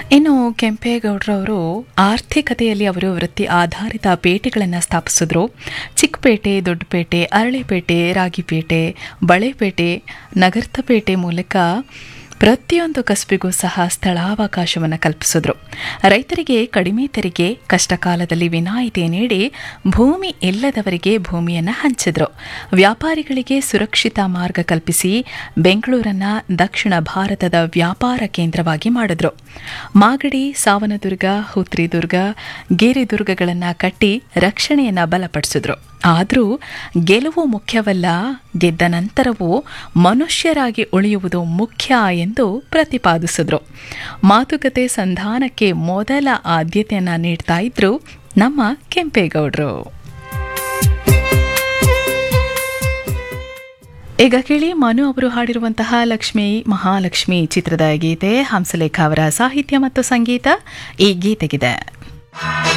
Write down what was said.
ಇನ್ನು ಕೆಂಪೇಗೌಡರವರು ಆರ್ಥಿಕತೆಯಲ್ಲಿ ಅವರು ವೃತ್ತಿ ಆಧಾರಿತ ಪೇಟೆಗಳನ್ನು ಸ್ಥಾಪಿಸಿದ್ರು ಚಿಕ್ಕಪೇಟೆ ದೊಡ್ಡಪೇಟೆ ಅರಳಿಪೇಟೆ ರಾಗಿಪೇಟೆ ಬಳೆಪೇಟೆ ನಗರ್ತಪೇಟೆ ಮೂಲಕ ಪ್ರತಿಯೊಂದು ಕಸುಬಿಗೂ ಸಹ ಸ್ಥಳಾವಕಾಶವನ್ನು ಕಲ್ಪಿಸಿದ್ರು ರೈತರಿಗೆ ಕಡಿಮೆ ತೆರಿಗೆ ಕಷ್ಟ ಕಾಲದಲ್ಲಿ ವಿನಾಯಿತಿ ನೀಡಿ ಭೂಮಿ ಇಲ್ಲದವರಿಗೆ ಭೂಮಿಯನ್ನು ಹಂಚಿದ್ರು ವ್ಯಾಪಾರಿಗಳಿಗೆ ಸುರಕ್ಷಿತ ಮಾರ್ಗ ಕಲ್ಪಿಸಿ ಬೆಂಗಳೂರನ್ನ ದಕ್ಷಿಣ ಭಾರತದ ವ್ಯಾಪಾರ ಕೇಂದ್ರವಾಗಿ ಮಾಡಿದ್ರು ಮಾಗಡಿ ಸಾವನದುರ್ಗ ಹುತ್ರಿದುರ್ಗ ಗೇರಿದುರ್ಗಗಳನ್ನು ಕಟ್ಟಿ ರಕ್ಷಣೆಯನ್ನ ಬಲಪಡಿಸಿದ್ರು ಆದರೂ ಗೆಲುವು ಮುಖ್ಯವಲ್ಲ ಗೆದ್ದ ನಂತರವೂ ಮನುಷ್ಯರಾಗಿ ಉಳಿಯುವುದು ಮುಖ್ಯ ಎಂದು ಪ್ರತಿಪಾದಿಸಿದ್ರು ಮಾತುಕತೆ ಸಂಧಾನಕ್ಕೆ ಮೊದಲ ಆದ್ಯತೆಯನ್ನ ನೀಡ್ತಾ ಇದ್ರು ನಮ್ಮ ಕೆಂಪೇಗೌಡರು ಈಗ ಕೇಳಿ ಮನು ಅವರು ಹಾಡಿರುವಂತಹ ಲಕ್ಷ್ಮಿ ಮಹಾಲಕ್ಷ್ಮಿ ಚಿತ್ರದ ಗೀತೆ ಹಂಸಲೇಖ ಅವರ ಸಾಹಿತ್ಯ ಮತ್ತು ಸಂಗೀತ ಈ ಗೀತೆಗಿದೆ